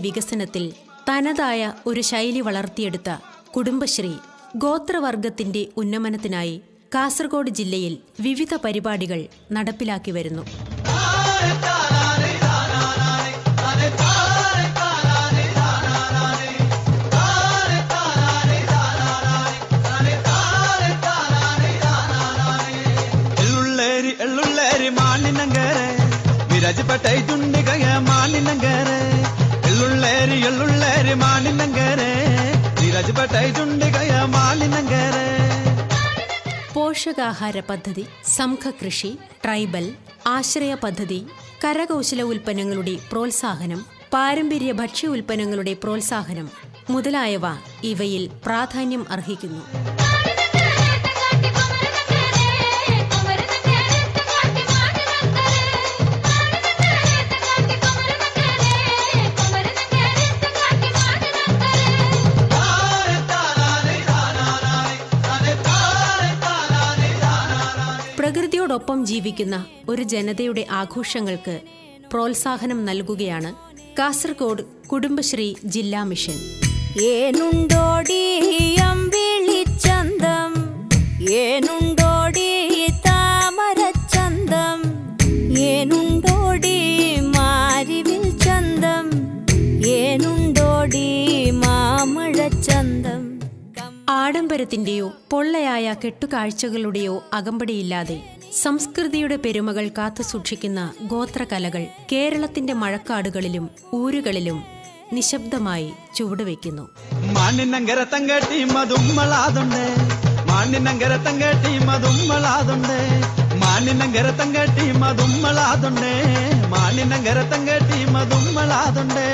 വികസനത്തിൽ തനതായ ഒരു ശൈലി വളർത്തിയെടുത്ത കുടുംബശ്രീ ഗോത്രവർഗത്തിന്റെ ഉന്നമനത്തിനായി കാസർഗോഡ് ജില്ലയിൽ വിവിധ പരിപാടികൾ നടപ്പിലാക്കി വരുന്നു ಎಳ್ಳುಳ್ಳೇರಿ ಎಳ್ಳುಳ್ಳೇರಿ ಮಾನಿನಂಗರೆ ವಿರಾಜಪೇಟೆ ದುಂಡಿಗಯ ಮಾನಿನಂಗರೆ ಎಳ್ಳುಳ್ಳೇರಿ ಎಳ್ಳುಳ್ಳೇರಿ ಮಾನಿನಂಗರೆ ವಿರಾಜಪೇಟೆ ದುಂಡಿಗಯ ಮಾನಿನಂಗರೆ പോഷകാഹാര പദ്ധതി സംഘകൃഷി ട്രൈബൽ ആശ്രയ പദ്ധതി കരകൗശല ഉൽപ്പന്നങ്ങളുടെ പ്രോത്സാഹനം പാരമ്പര്യ ഭക്ഷ്യ ഉൽപ്പന്നങ്ങളുടെ പ്രോത്സാഹനം മുതലായവ ഇവയിൽ പ്രാധാന്യം അർഹിക്കുന്നു പ്രകൃതിയോടൊപ്പം ജീവിക്കുന്ന ഒരു ജനതയുടെ ആഘോഷങ്ങൾക്ക് പ്രോത്സാഹനം നൽകുകയാണ് കാസർഗോഡ് കുടുംബശ്രീ ജില്ലാ മിഷൻ ഏനുണ്ടോടി അമ്പിളിച്ചന്തം ഏനുണ്ടോടി താമരച്ചന്തം ഏനുണ്ടോടി മാരിവിൽ ചന്തം ഏനുണ്ടോടി മാമഴച്ചന്തം ആഡംബരത്തിന്റെയോ പൊള്ളയായ കെട്ടുകാഴ്ചകളുടെയോ അകമ്പടിയില്ലാതെ സംസ്കൃതിയുടെ പെരുമകൾ കാത്തുസൂക്ഷിക്കുന്ന ഗോത്രകലകൾ കേരളത്തിന്റെ മഴക്കാടുകളിലും ഊരുകളിലും നിശബ്ദമായി ചുവടുവെക്കുന്നു മാനിനങ്കര തങ്കട്ടി മതുമ്മളാതുണ്ട് മാനിനങ്കര തങ്കട്ടി മതുമ്മളാതുണ്ട് മാനിനങ്കര തങ്കട്ടി മതുമ്മളാതുണ്ട് മാനിനങ്കര തങ്കട്ടി മതുമ്മളാതുണ്ട്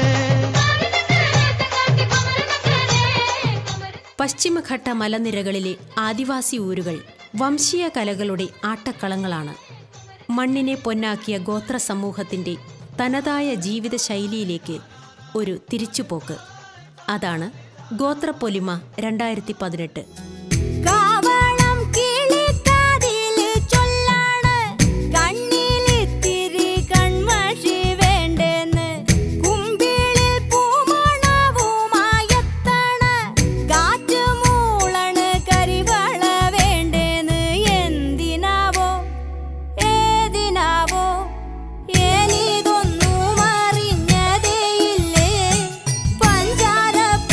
പശ്ചിമഘട്ട മലനിരകളിലെ ആദിവാസി ഊരുകൾ വംശീയ കലകളുടെ ആട്ടക്കളങ്ങളാണ് മണ്ണിനെ പൊന്നാക്കിയ ഗോത്ര സമൂഹത്തിന്റെ തനതായ ജീവിത ശൈലിയിലേക്ക് ഒരു തിരിച്ചുപോക്ക് അതാണ് ഗോത്രപ്പൊലിമ രണ്ടായിരത്തി പതിനെട്ട് കാവളം കിളിക്കാതില് ചൊല്ലാണ് കണ്ണിലിത്തിരി കൺമഷി വേണ്ടെന്ന് കുമ്പിളിൽ പൂമണവുമായെത്തണ് കാറ്റ് മൂളണ് കരിവള വേണ്ടെന്ന് എന്തിനാവോ ഏതിനാവോ ഏനിതൊന്നും അറിഞ്ഞതേയില്ലേ പഞ്ചാര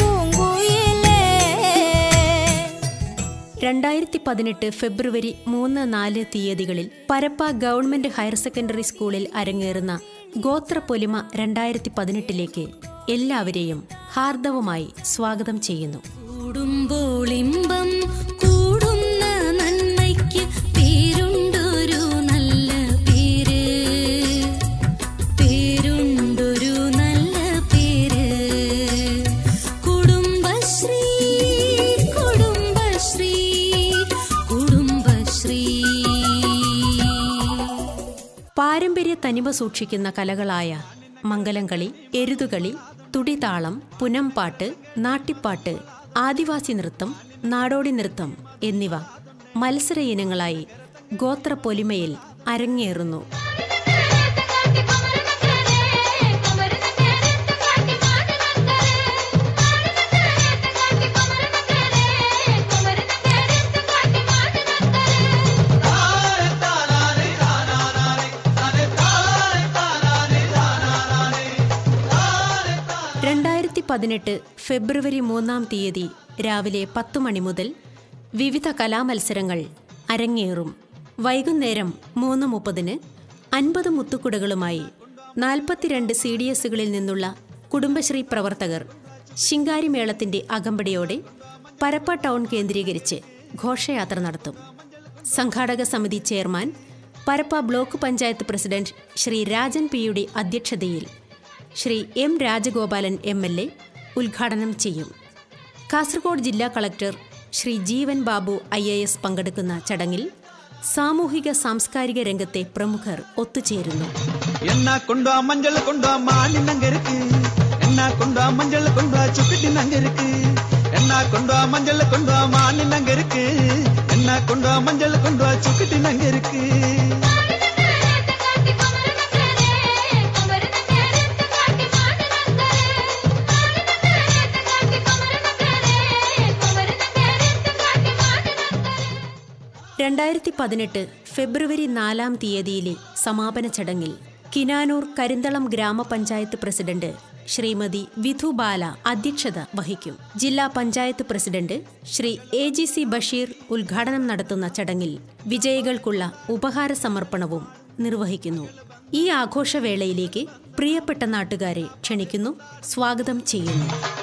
പൂങ്കുയിലേ രണ്ടായിരത്തി പതിനെട്ട് ഫെബ്രുവരി മൂന്ന് നാല് തീയതികളിൽ പരപ്പ ഗവൺമെന്റ് ഹയർ സെക്കൻഡറി സ്കൂളിൽ അരങ്ങേറുന്ന ഗോത്രപ്പൊലിമ രണ്ടായിരത്തി പതിനെട്ടിലേക്ക് എല്ലാവരെയും ഹാർദവമായി സ്വാഗതം ചെയ്യുന്നു കൂടുമ്പോളിമ്പം കൂടുന്ന നന്മയ്ക്ക് പേരുണ്ടൊരു നല്ല പേര് പേരുണ്ടൊരു നല്ല പേര് കുടുംബശ്രീ കുടുംബശ്രീ കുടുംബശ്രീ പാരമ്പര്യ തനിമ സൂക്ഷിക്കുന്ന കലകളായ മംഗലംകളി എരുതുകളി തുടിതാളം പുനംപാട്ട് നാട്ടിപ്പാട്ട് ആദിവാസി നൃത്തം നാടോടി നൃത്തം എന്നിവ മത്സര ഇനങ്ങളായി ഗോത്രപ്പൊലിമയിൽ അരങ്ങേറുന്നു രണ്ടായിരത്തി പതിനെട്ട് ഫെബ്രുവരി മൂന്നാം തീയതി രാവിലെ പത്തു മണി മുതൽ വിവിധ കലാമത്സരങ്ങൾ അരങ്ങേറും വൈകുന്നേരം മൂന്ന് മുപ്പതിന് അൻപത് മുത്തുക്കുടകളുമായി നാൽപ്പത്തിരണ്ട് സി ഡി എസുകളിൽ നിന്നുള്ള കുടുംബശ്രീ പ്രവർത്തകർ ശിങ്കാരിമേളത്തിന്റെ അകമ്പടിയോടെ പരപ്പ ടൗൺ കേന്ദ്രീകരിച്ച് ഘോഷയാത്ര നടത്തും സംഘാടക സമിതി chairman Parappa block panchayat president Shri Rajan പിയുടെ അധ്യക്ഷതയിൽ Shri M Rajagopalan M L A ഉദ്ഘാടനം ചെയ്യും കാസർഗോഡ് ജില്ലാ collector Shri Jeevan Babu I A S പങ്കെടുക്കുന്ന ചടങ്ങിൽ സാമൂഹിക സാംസ്കാരിക രംഗത്തെ പ്രമുഖർ ഒത്തുചേരുന്നു என்ன கொண்டு வா மஞ்சள் கொண்டு வா மானின் அங்க இருக்கு என்ன கொண்டு வா மஞ்சள் கொண்டு வா சுக்கிட்டின் அங்க இருக்கு என்ன கொண்டு வா மஞ்சள் கொண்டு வா மானின் அங்க இருக்கு என்ன கொண்டு வா மஞ்சள் கொண்டு வா சுக்கிட்டின் அங்க இருக்கு രണ്ടായിരത്തി പതിനെട്ട് ഫെബ്രുവരി നാലാം തീയതിയിലെ സമാപന ചടങ്ങിൽ കിനാനൂർ കരിന്തളം ഗ്രാമപഞ്ചായത്ത് പ്രസിഡന്റ് ശ്രീമതി വിധു ബാല അധ്യക്ഷത വഹിക്കും ജില്ലാ panchayat president Shri A G C Basheer ഉദ്ഘാടനം നടത്തുന്ന ചടങ്ങിൽ വിജയികൾക്കുള്ള ഉപഹാര സമർപ്പണവും നിർവഹിക്കുന്നു ഈ ആഘോഷവേളയിലേക്ക് പ്രിയപ്പെട്ട നാട്ടുകാരെ ക്ഷണിക്കുന്നു സ്വാഗതം ചെയ്യുന്നു